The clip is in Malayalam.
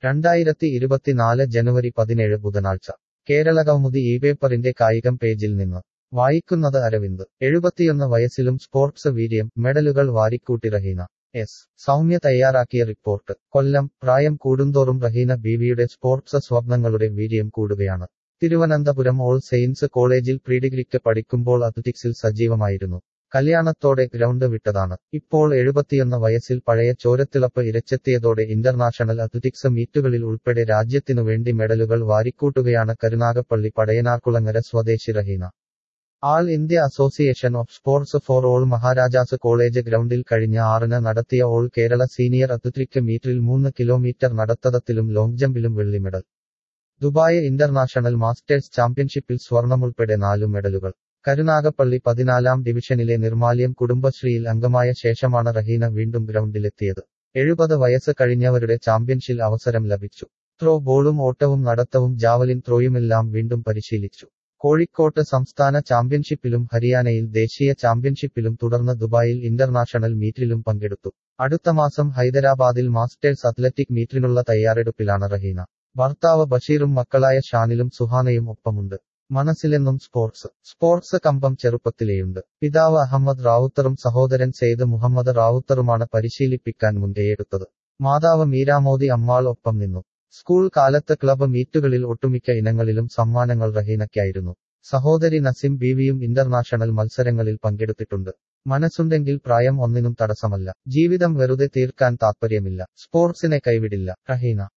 രണ്ടായിരത്തി ഇരുപത്തിനാല് ജനുവരി പതിനേഴ് ബുധനാഴ്ച കേരള കൗമുദി ഈ പേപ്പറിന്റെ കായികം പേജിൽ നിന്ന് വായിക്കുന്നത് അരവിന്ദ് എഴുപത്തിയൊന്ന് വയസ്സിലും സ്പോർട്സ് വീര്യം മെഡലുകൾ വാരിക്കൂട്ടി റഹീന എസ് സൗമ്യ തയ്യാറാക്കിയ റിപ്പോർട്ട് കൊല്ലം പ്രായം കൂടുന്തോറും റഹീന ബീവിയുടെ സ്പോർട്സ് സ്വപ്നങ്ങളുടെ വീര്യം കൂടുകയാണ് തിരുവനന്തപുരം ഓൾ സെയിൻസ് കോളേജിൽ പ്രീഡിഗ്രിക്ക് പഠിക്കുമ്പോൾ അത്ലറ്റിക്സിൽ സജീവമായിരുന്നു കല്യാണത്തോടെ ഗ്രൗണ്ട് വിട്ടതാണ് ഇപ്പോൾ എഴുപത്തിയൊന്ന് വയസ്സിൽ പഴയ ചോരത്തിളപ്പ് ഇരച്ചെത്തിയതോടെ ഇന്റർനാഷണൽ അത്ലറ്റിക്സ് മീറ്റുകളിൽ ഉൾപ്പെടെ രാജ്യത്തിനു വേണ്ടി മെഡലുകൾ വാരിക്കൂട്ടുകയാണ് കരുനാഗപ്പള്ളി പടയനാർകുളങ്ങര സ്വദേശി Raheena all India association of sports for all Maharaja's college ഗ്രൗണ്ടിൽ കഴിഞ്ഞ ആറിന് നടത്തിയ ഓൾ കേരള സീനിയർ അത്ലറ്റിക് മീറ്റിൽ മൂന്ന് കിലോമീറ്റർ നടത്തത്തിലും ലോങ് ജമ്പിലും വെള്ളി മെഡൽ ദുബായ് ഇന്റർനാഷണൽ മാസ്റ്റേഴ്സ് ചാമ്പ്യൻഷിപ്പിൽ സ്വർണമുൾപ്പെടെ നാലു മെഡലുകൾ കരുനാഗപ്പള്ളി പതിനാലാം ഡിവിഷനിലെ നിർമാല്യം കുടുംബശ്രീയിൽ അംഗമായ ശേഷമാണ് റഹീന വീണ്ടും ഗ്രൗണ്ടിലെത്തിയത് എഴുപത് വയസ്സ് കഴിഞ്ഞവരുടെ ചാമ്പ്യൻഷിൽ അവസരം ലഭിച്ചു ത്രോ ബോളും ഓട്ടവും നടത്തവും ജാവലിൻ ത്രോയുമെല്ലാം വീണ്ടും പരിശീലിച്ചു കോഴിക്കോട്ട് സംസ്ഥാന ചാമ്പ്യൻഷിപ്പിലും ഹരിയാനയിൽ ദേശീയ ചാമ്പ്യൻഷിപ്പിലും തുടർന്ന് ദുബായിൽ ഇന്റർനാഷണൽ മീറ്റിലും പങ്കെടുത്തു അടുത്ത മാസം ഹൈദരാബാദിൽ മാസ്റ്റേഴ്സ് അത്ലറ്റിക് മീറ്റിനുള്ള തയ്യാറെടുപ്പിലാണ് റഹീന ഭർത്താവ് ബഷീറും മക്കളായ ഷാനിലും സുഹാനയും ഒപ്പമുണ്ട് മനസ്സിലെന്നും സ്പോർട്സ് സ്പോർട്സ് കമ്പം ചെറുപ്പത്തിലെയുണ്ട് പിതാവ് അഹമ്മദ് റാവുത്തറും സഹോദരൻ സെയ്ദ് മുഹമ്മദ് റാവുത്തറുമാണ് പരിശീലിപ്പിക്കാൻ മുൻകൈയെടുത്തത് മാതാവ് മീരാമോദി അമ്മാൾ ഒപ്പം നിന്നു സ്കൂൾ കാലത്ത് ക്ലബ് മീറ്റുകളിൽ ഒട്ടുമിക്ക ഇനങ്ങളിലും സമ്മാനങ്ങൾ റഹീനയ്ക്കായിരുന്നു സഹോദരി നസിം ബീവിയും ഇന്റർനാഷണൽ മത്സരങ്ങളിൽ പങ്കെടുത്തിട്ടുണ്ട് മനസ്സുണ്ടെങ്കിൽ പ്രായം ഒന്നിനും തടസ്സമല്ല ജീവിതം വെറുതെ തീർക്കാൻ താത്പര്യമില്ല സ്പോർട്സിനെ കൈവിടില്ല റഹീന